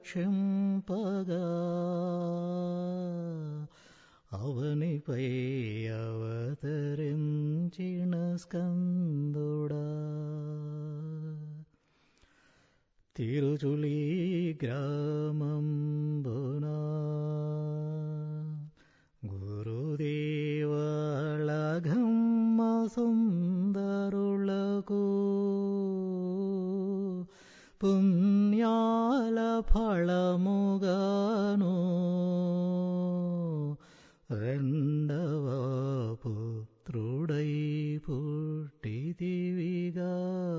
రక్షింపగా అవనిపై అవతరించిన స్కందుడా తిరుచులి గ్రామంబునా గురుదేవళఘమ్మ సుందరులకు పుణ్యాల ఫళముగాను రెండవ పుత్రుడై పుట్టిదివిగా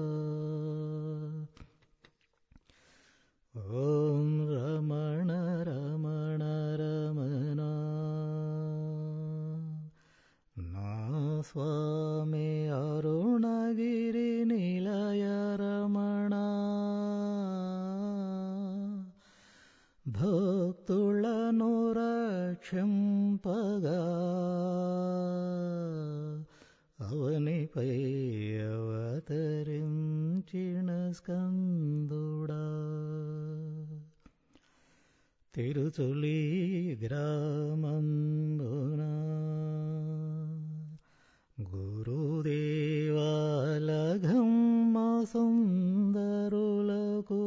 ఓం రమణ రమణ రమణ నా స్వామి అరుణగిరి నిలయ రమణ భక్తులను రక్షింపగా అవనిపై అవతరించిన స్కందుడా తిరుచులి గ్రామంబునా గురుదేవాలఘమ్మ సుందరులకు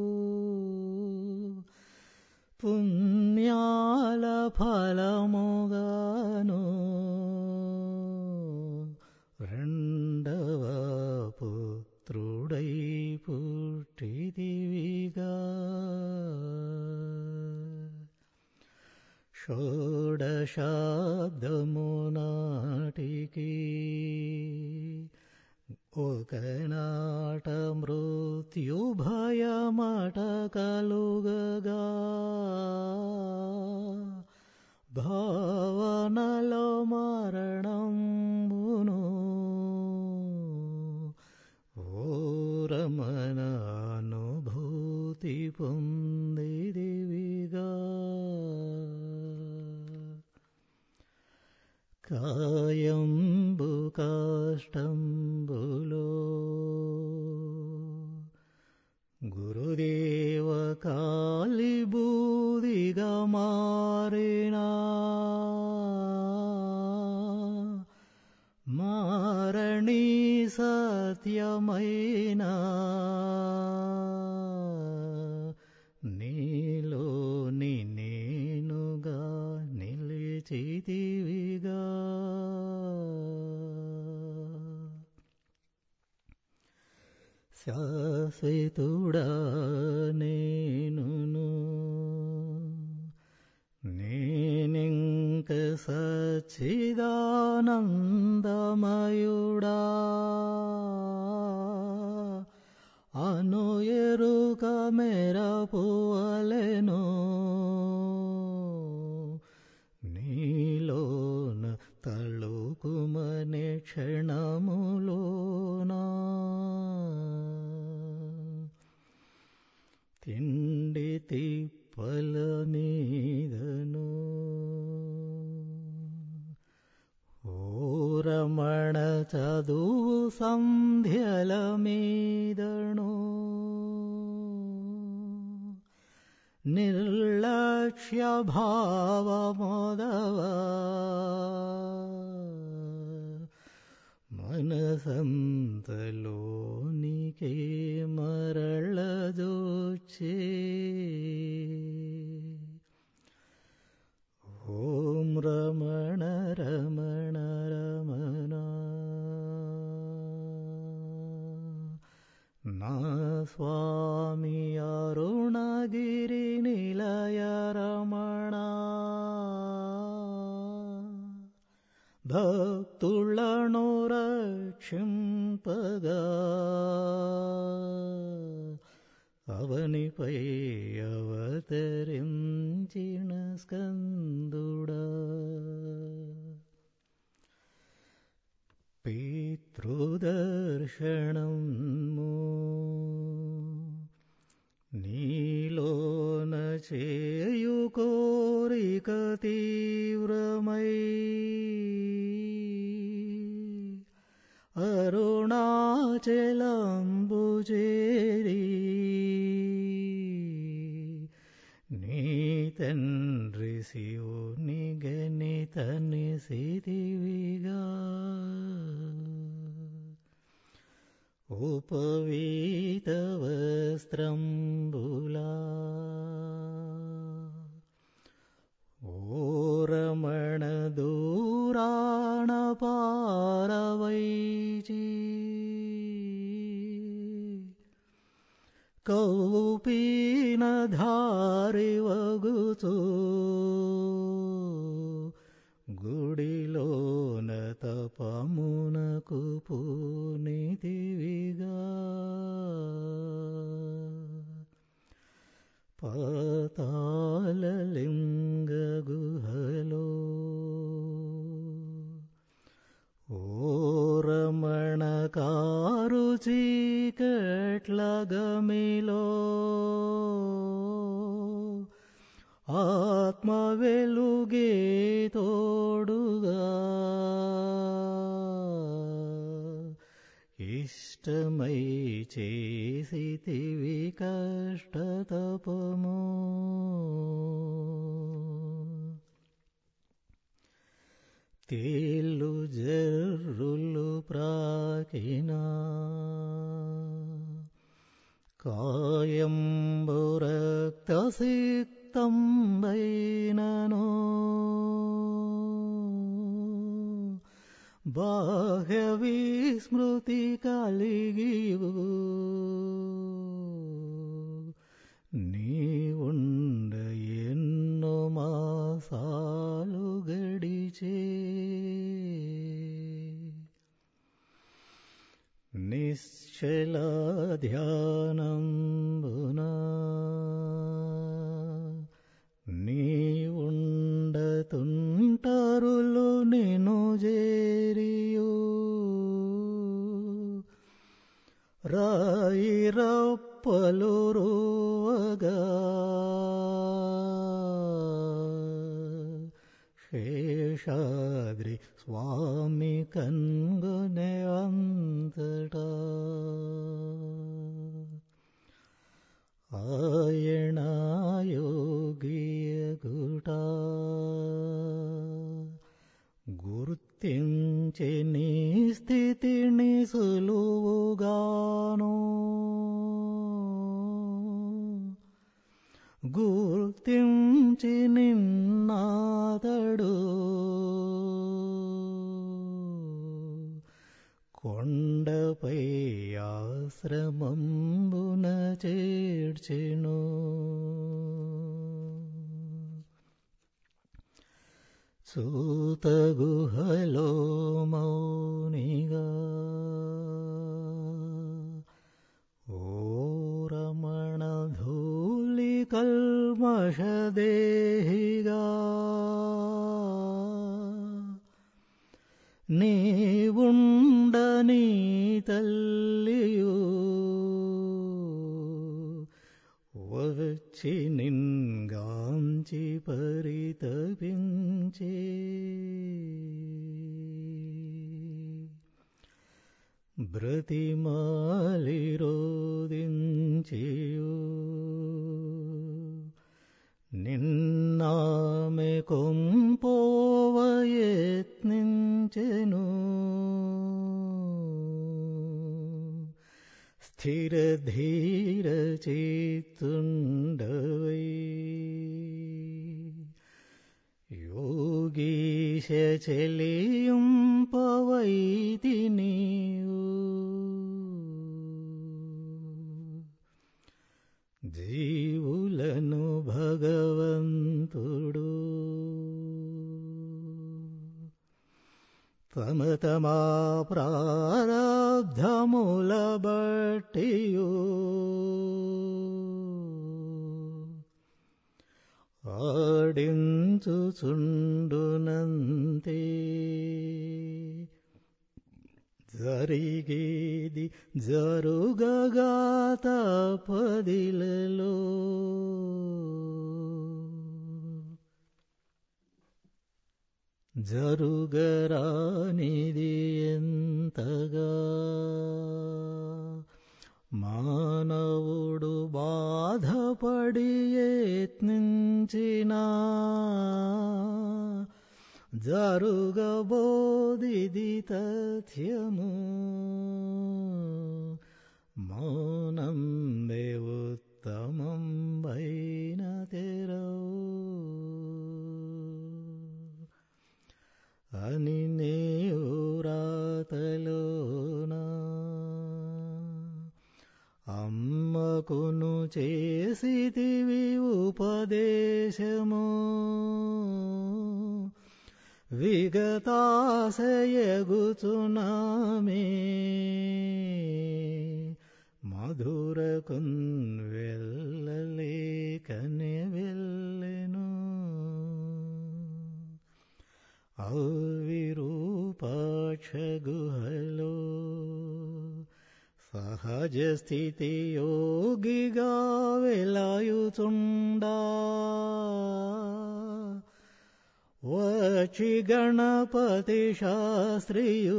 పుణ్యాల ఫలముగాను రెండవ పుత్రుడై పుట్టిదివిగా షోడశాబ్దము నాటికి ఒకనాట మృత్యు భయమట కలుగగా భావనలో మరణంబును ఓరమన అనుభూతి పొందిదివిగా కాయంబు కాష్టంబులో గురుదేవ కాలిబూదిగా మారినా మారణి సత్యమైనా నీలోని నేనుగా నిలిచితివిగా శాశ్వతుడా నేనును నేనింక సచ్చిదానందమయుడా అను ఎరుక మెరపువలెను నీలోన తళుకుమనే క్షణములోనా తిండి తిప్పల మీదను ఓ రమణ చదువు సంధ్యల మీదను నిర్లక్ష్య భావమోదవా మనసంతలోనికే మరళ జోచే ఓం రమణ రమణ రమణ నా స్వామి అరుణగిరి నిలయ రమణ భక్తులను రక్షింపగా అవనిపై అవతరించిన స్కందుడా పితృదర్శనము నీలోన చేయు కోరిక తీవ్రమై అరుణాచలంబు చేరి నీ తండ్రి శివుని గణితని సిరివిగా ఉపవీత వస్త్రంబులా ఓరమణ దూరాణ పారవైచి కౌపీన ధారివగుచూ గుడిలోన తపమునకు పూనితివిగా పాతాళలింగ గుహలో ఓరమణ కారు చీకట్ల గమిలో ఆత్మ వెలుగే తోడుగా ఇష్టమై చేసితివి కష్టతపము తేళ్ళు జర్రులు ప్రాకినా కాయంబురక్తసిక్తం వైనను బాహ్య విస్మృతి కలిగివు నీవుండ ఎన్నో మాసాలు గడిచే నిశ్చల ధ్యానంబునా నీవుండతుంటరులు నిను జేరియు రాయి రప్పలు రువగా శేషాద్రి స్వామి కన్గొనే అంతటా ఆయణయోగియ గుటా గుర్తించి నీ స్థితిని సులువుగాను గుర్తించి నిన్నాతడు కొండపై ఆశ్రమంబున చేర్చెను సూత గుహలో మౌనిగా ఓ రమణ ధూళి కల్మషదేహిగా నీవుండని తల్లియు వచ్చి నిన్గాంచి పరితపించే బ్రతిమాలిరోదించియు నిన్నామె కొంపోవయత్నించెను స్థిర ధీర చేతుండవై యోగీశ చెలియం పవైతి నీవు జీవులను భగవంతుడు తమ తమా ప్రారబ్ధముల బట్టియు ఆడించుచుండునంతే జరిగేది జరుగగాత పదిలలో జరుగరానిది ఎంతగా మానవుడు బాధపడి యత్నించును సత్యము మౌనం ఉత్తమం వైన తెరవు అని నీవు రాతలోనా అమ్మకును చేసితివి ఉపదేశము విగతాశయగుచునామే మధురకున్ వెళ్ళలేకనే వెళ్ళెను అవిరూపాక్ష గుహలో సహజ స్థితి యోగిగా వెలాయుచుండా వచ్చి గణపతి శాస్త్రియు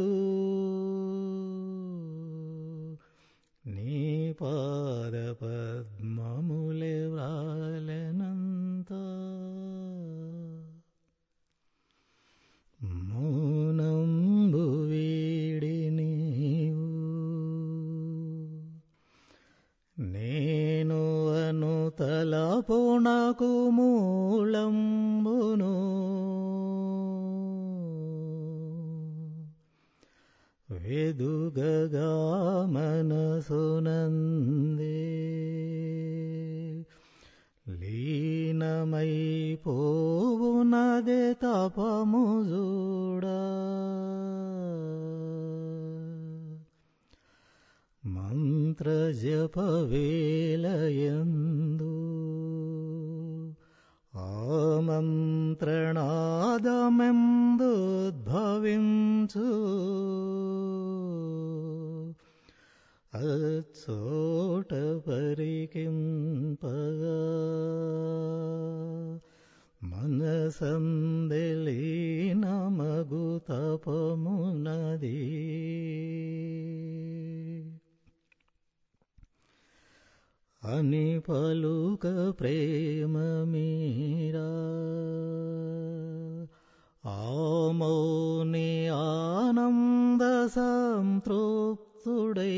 నీ పాద పద్మములే వ్రాలనంత మౌనంబు వీడి నీవు నేను అను తలపునకు మూలంబును వెదుగగా మనసునందే లీనమైపోవునదే తపము చూడా మంత్ర జప వేలయందు ఆమంత్రణాదమెందుద్భవించు అచ్చోట పరికింపగా మనసందెలి నమగు తపమునది అని పలుక ప్రేమ మీరా ఆమౌని ఆనంద సంతృప్తుడై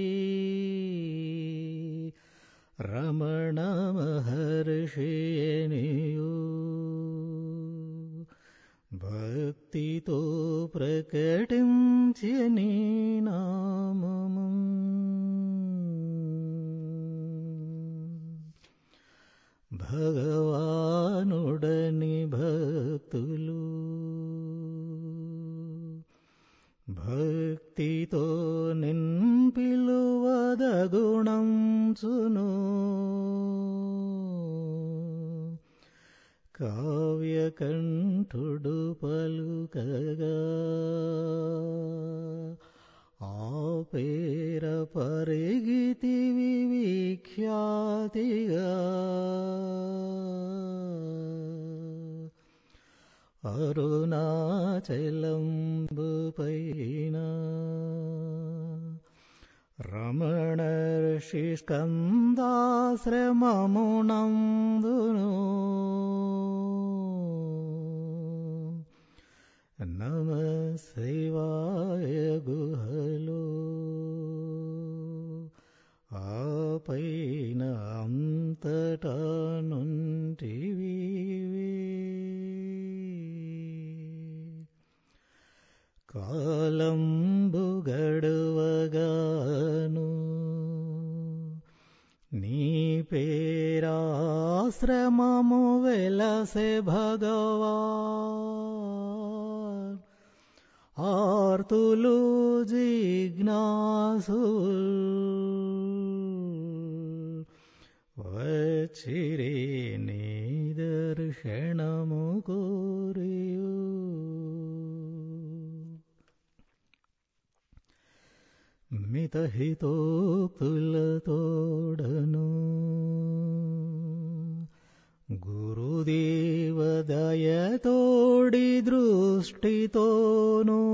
రమణ మహర్షియనియు భక్తితో ప్రకటించని నామము భగవానుడని భక్తులు భక్తితో నిన్పిలువదగుణం చును కావ్యకంఠుడు పలుకగా ఆపేర పరిగితివి విఖ్యాతిగా అరుణాచలంబుపైన రమణర్షి స్కందాశ్రమమునందును నమ శివాయ గుహలో ఆపైన అంతటా నుంటివి కాలంబు గడువగాను నీ పేరాశ్రమము వెలసే భగవా ఆర్తులు జిజ్ఞాసు వచ్చిరి నీ దర్శనము కోరియు మితహితోక్తులతోడను గురుదేవదయతోడి దృష్టితోనూ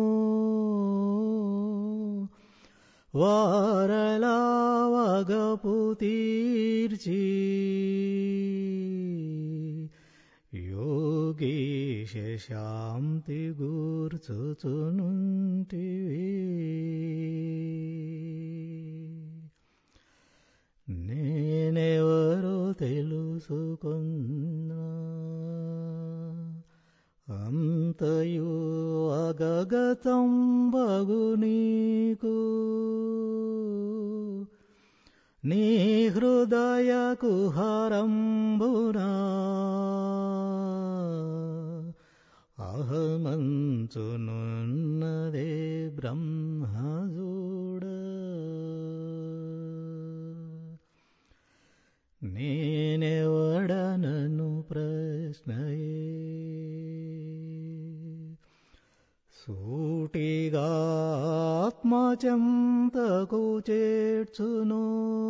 వారలావగపు తీర్చి శాంతి గూర్చుచునుంటివి నేనెవరో తెలుసుకున్నా అంతయు అగగతం బగు నీకు నీ హృదయ కుహరంబునా అహమంచునున్నదే బ్రహ్మజూడ నేనెవడనను ప్రశ్నయే సూటిగా ఆత్మచంతకు చేర్చును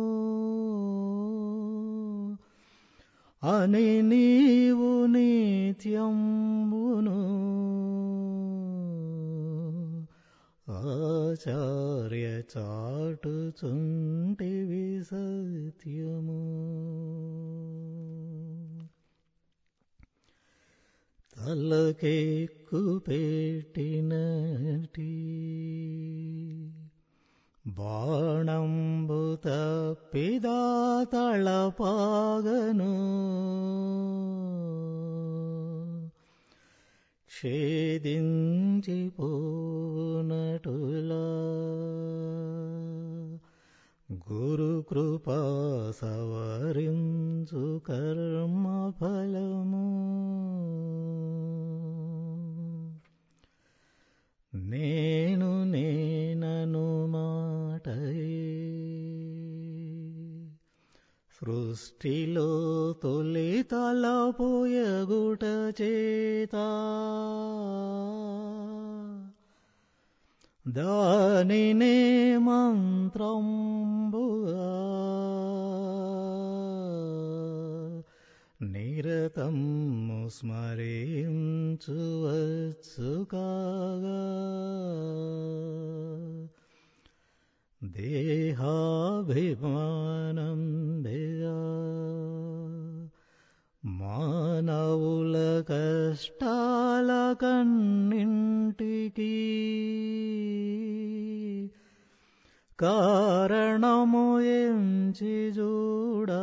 అని నీవు నిత్యంబును ఆచార్య చాటుచుంటివి సత్యము తలకెక్కు పెట్టినటి బాణంబు తప్పిదా తళపాగను ఛేదించిపోనటులా గురు కృపా సవరించు కర్మ ఫలము నేను నేనను మాటయే సృష్టిలో తొలి తలపోయగుట చేత దానినే మంత్రంబుగా నిరతము స్మరించువచ్చు కాగా దేహాభిమానం దిగా మానవుల కష్టాల కన్నింటికి కారణము ఎంచి చూడా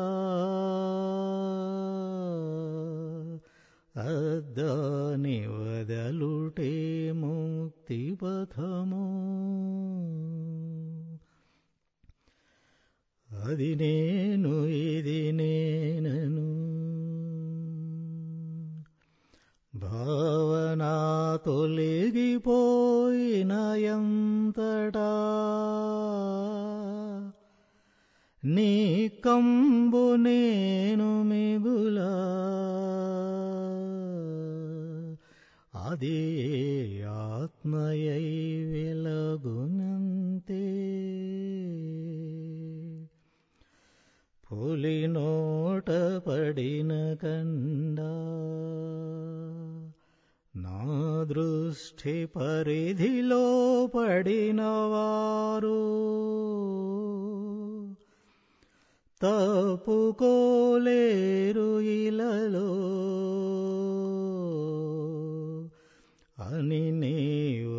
అద్దాని వదలుటే ముక్తి పథము అది నేను ఇది నేనను భావన తొలగిపోయిన ఎంతటా నీ కంబు నేను మిగులా అది ఆత్మయై వెలగునంతే పులి నోట పడిన కండా నా దృష్టి పరిధిలో పడిన వారు తప్పుకోలేరు ఇలలో అని నీవు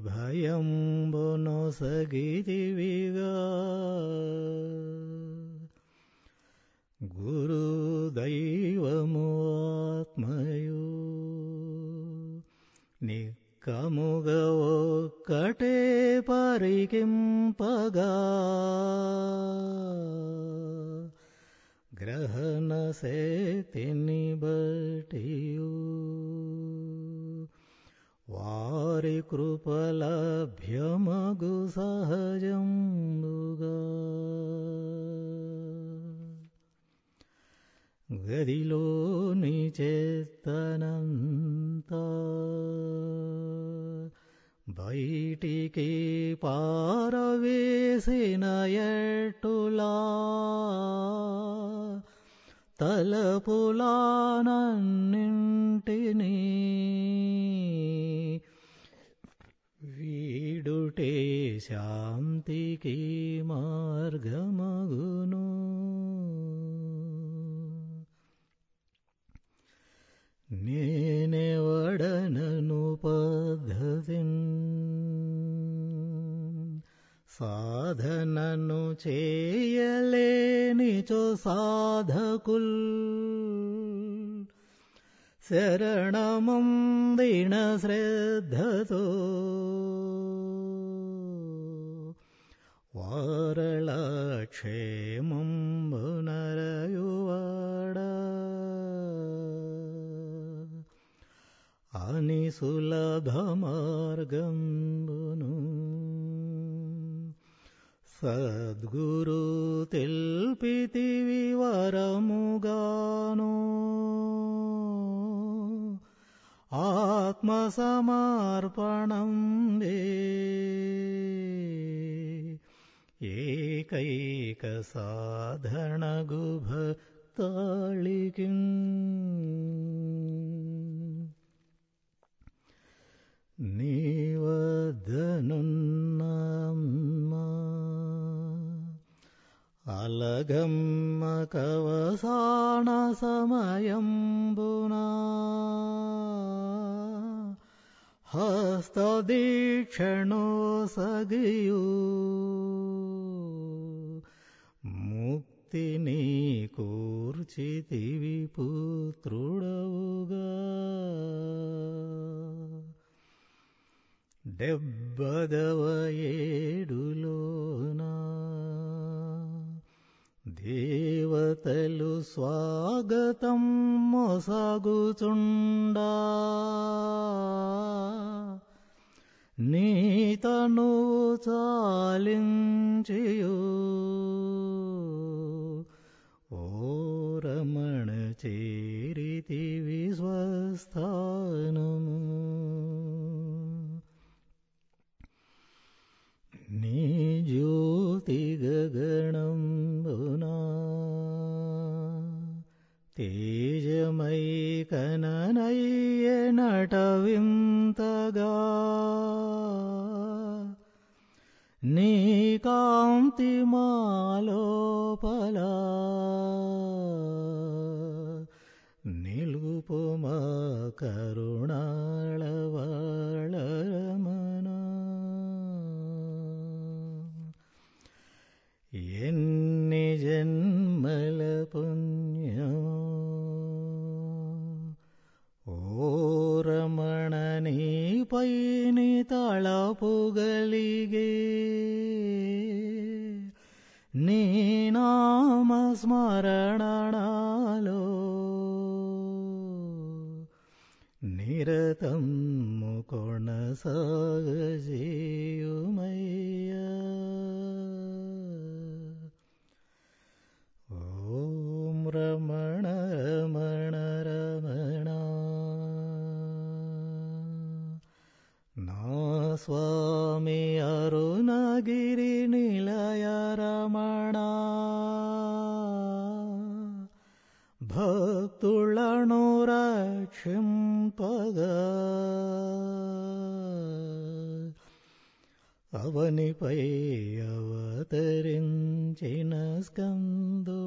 అభయంబునొసగిదివిగా గురు దైవము ఆత్మయు నిక్కముగ ఒక్కటే పరికింపగా గ్రహణ శక్తిని బటియు వారి కృపలభ్యమగు సహజంబుగా గదిలోని చేతనంతా బయటికి పారవేసిన ఎట్టులా తలపులానన్నింటినీ వీడుటే శాంతికి మార్గమగును నేనెవడనను పద్ధతిన్ సాధనను చేయలేనిచో సాధకుల్ శరణమందిన శ్రద్ధతో వారళ క్షేమంబునరయువాడ అని సులభ మార్గంబును సద్గురు తెల్పితి వివరముగాను ఆత్మసమర్పణం ఏకైక సాధనగు భక్తాళికి నీవద్దనున్నమ్మా అలగమ్మ కవసాన సమయంబునా హస్తదీక్షణో సగియు ముక్తిని కూర్చితివి పుత్రుడవుగా డెబ్బదవ ఏడులోనా దేవతలు స్వాగతం మొసగుచుండా నీతను చాలించియు ఓ రమణ చేరితివి స్వస్థానము నీ జ్యోతి గగణంబునా తేజమై కననయ్య నటవింతగా నీ కాంతి మాలోపల నిలుపుమా కరుణాళవాళరమణ ఎన్ని జన్మల పుణ్యమో ఓ రమణ నీపై నీ తళపుగలిగే నీ నామ స్మరణాలో నిరతం కొనసాగజేయుమయ్యా ఓం రమణ రమణ రమణ నా స్వామి అరుణగిరి నిలయ రమణ భక్తులను రక్షింపగా అవనిపై అవతరించిన స్కందో